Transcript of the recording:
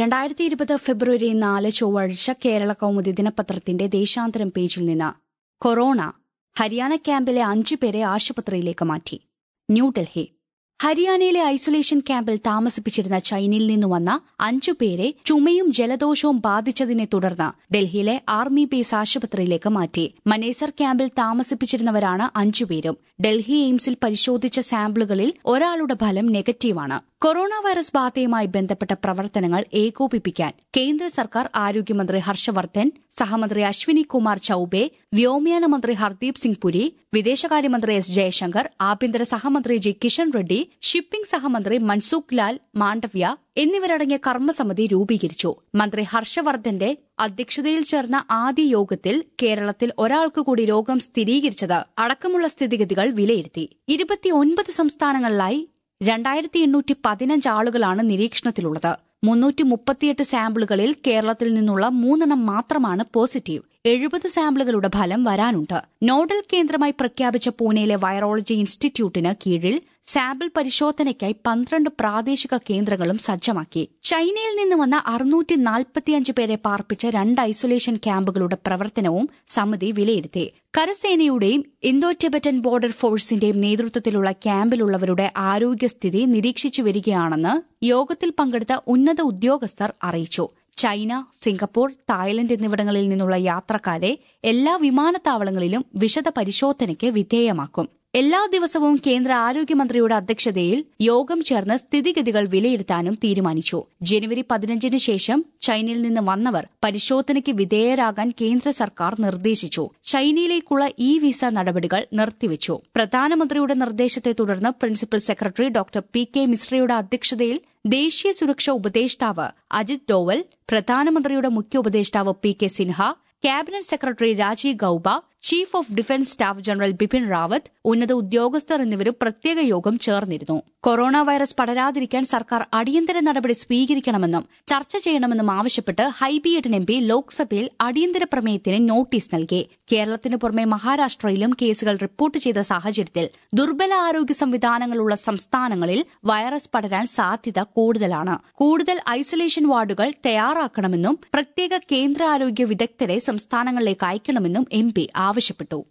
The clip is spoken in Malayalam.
രണ്ടായിരത്തി ഇരുപത് ഫെബ്രുവരി നാല് ചൊവ്വാഴ്ച കേരള കൗമുദി ദിനപത്രത്തിന്റെ ദേശാന്തരം പേജിൽ നിന്ന് കൊറോണ ഹരിയാന ക്യാമ്പിലെ അഞ്ചു പേരെ ആശുപത്രിയിലേക്ക് മാറ്റി ന്യൂഡൽഹി ഹരിയാനയിലെ ഐസൊലേഷൻ ക്യാമ്പിൽ താമസിപ്പിച്ചിരുന്ന ചൈനയിൽ നിന്ന് വന്ന അഞ്ചു പേരെ ചുമയും ജലദോഷവും ബാധിച്ചതിനെ തുടർന്ന് ഡൽഹിയിലെ ആർമി ബേസ് ആശുപത്രിയിലേക്ക് മാറ്റി മനേസർ ക്യാമ്പിൽ താമസിപ്പിച്ചിരുന്നവരാണ് അഞ്ചുപേരും ഡൽഹി എയിംസിൽ പരിശോധിച്ച സാമ്പിളുകളിൽ ഒരാളുടെ ഫലം നെഗറ്റീവാണ് കൊറോണ വൈറസ് ബാധയുമായി ബന്ധപ്പെട്ട പ്രവർത്തനങ്ങൾ ഏകോപിപ്പിക്കാൻ കേന്ദ്ര സർക്കാർ ആരോഗ്യമന്ത്രി ഹർഷവർദ്ധൻ സഹമന്ത്രി അശ്വിനി കുമാർ ചൌബെ വ്യോമയാന മന്ത്രി ഹർദീപ് സിംഗ് പുരി വിദേശകാര്യമന്ത്രി എസ് ജയശങ്കർ ആഭ്യന്തര സഹമന്ത്രി ജി കിഷൻ റെഡ്ഡി ഷിപ്പിംഗ് സഹമന്ത്രി മൻസൂഖ് ലാൽ മാണ്ഡവ്യ എന്നിവരടങ്ങിയ കർമ്മസമിതി രൂപീകരിച്ചു മന്ത്രി ഹർഷവർദ്ധന്റെ അധ്യക്ഷതയിൽ ചേർന്ന ആദ്യ യോഗത്തിൽ കേരളത്തിൽ ഒരാൾക്ക് കൂടി രോഗം സ്ഥിരീകരിച്ചത് അടക്കമുള്ള സ്ഥിതിഗതികൾ വിലയിരുത്തി ഇരുപത്തിയൊൻപത് സംസ്ഥാനങ്ങളിലായി രണ്ടായിരത്തി എണ്ണൂറ്റി പതിനഞ്ച് ആളുകളാണ് നിരീക്ഷണത്തിലുള്ളത് മുന്നൂറ്റി മുപ്പത്തിയെട്ട് സാമ്പിളുകളിൽ കേരളത്തിൽ നിന്നുള്ള മൂന്നെണ്ണം മാത്രമാണ് പോസിറ്റീവ് എഴുപത് സാമ്പിളുകളുടെ ഫലം വരാനുണ്ട് നോഡൽ കേന്ദ്രമായി പ്രഖ്യാപിച്ച പൂനെയിലെ വൈറോളജി ഇൻസ്റ്റിറ്റ്യൂട്ടിന് കീഴിൽ സാമ്പിൾ പരിശോധനയ്ക്കായി പന്ത്രണ്ട് പ്രാദേശിക കേന്ദ്രങ്ങളും സജ്ജമാക്കി ചൈനയിൽ നിന്ന് വന്ന അറുന്നൂറ്റി നാൽപ്പത്തിയഞ്ച് പേരെ പാർപ്പിച്ച രണ്ട് ഐസൊലേഷൻ ക്യാമ്പുകളുടെ പ്രവർത്തനവും സമിതി വിലയിരുത്തി കരസേനയുടെയും ഇന്തോ ടിബറ്റൻ ബോർഡർ ഫോഴ്സിന്റെയും നേതൃത്വത്തിലുള്ള ക്യാമ്പിലുള്ളവരുടെ ആരോഗ്യസ്ഥിതി നിരീക്ഷിച്ചു വരികയാണെന്ന് യോഗത്തിൽ പങ്കെടുത്ത ഉന്നത ഉദ്യോഗസ്ഥർ അറിയിച്ചു ചൈന സിംഗപ്പൂർ തായ്ലൻഡ് എന്നിവിടങ്ങളിൽ നിന്നുള്ള യാത്രക്കാരെ എല്ലാ വിമാനത്താവളങ്ങളിലും വിശദ പരിശോധനയ്ക്ക് വിധേയമാക്കും എല്ലാ ദിവസവും കേന്ദ്ര ആരോഗ്യമന്ത്രിയുടെ അധ്യക്ഷതയിൽ യോഗം ചേർന്ന് സ്ഥിതിഗതികൾ വിലയിരുത്താനും തീരുമാനിച്ചു ജനുവരി പതിനഞ്ചിന് ശേഷം ചൈനയിൽ നിന്ന് വന്നവർ പരിശോധനയ്ക്ക് വിധേയരാകാൻ കേന്ദ്ര സർക്കാർ നിർദ്ദേശിച്ചു ചൈനയിലേക്കുള്ള ഇ വിസ നടപടികൾ നിർത്തിവച്ചു പ്രധാനമന്ത്രിയുടെ നിർദ്ദേശത്തെ തുടർന്ന് principal secretary doctor P K മിശ്രയുടെ അധ്യക്ഷതയിൽ ദേശീയ സുരക്ഷാ ഉപദേഷ്ടാവ് അജിത് ഡോവൽ പ്രധാനമന്ത്രിയുടെ മുഖ്യ ഉപദേഷ്ടാവ് P K Sinha cabinet secretary Rajiv Gauba chief of defence staff general Bipin Rawat ഉന്നത ഉദ്യോഗസ്ഥർ എന്നിവരും പ്രത്യേക യോഗം ചേർന്നിരുന്നു കൊറോണ വൈറസ് പടരാതിരിക്കാൻ സർക്കാർ അടിയന്തര നടപടി സ്വീകരിക്കണമെന്നും ചർച്ച ചെയ്യണമെന്നും ആവശ്യപ്പെട്ട് ഹൈബിയഡൻ എം പി ലോക്സഭയിൽ അടിയന്തര പ്രമേയത്തിന് നോട്ടീസ് നൽകി കേരളത്തിന് പുറമെ മഹാരാഷ്ട്രയിലും കേസുകൾ റിപ്പോർട്ട് ചെയ്ത സാഹചര്യത്തിൽ ദുർബല ആരോഗ്യ സംവിധാനങ്ങളുള്ള സംസ്ഥാനങ്ങളിൽ വൈറസ് പടരാൻ സാധ്യത കൂടുതലാണ് കൂടുതൽ ഐസൊലേഷൻ വാർഡുകൾ തയ്യാറാക്കണമെന്നും പ്രത്യേക കേന്ദ്ര ആരോഗ്യ വിദഗ്ധരെ സംസ്ഥാനങ്ങളിലേക്ക് അയക്കണമെന്നും എം പി ആവശ്യപ്പെട്ടു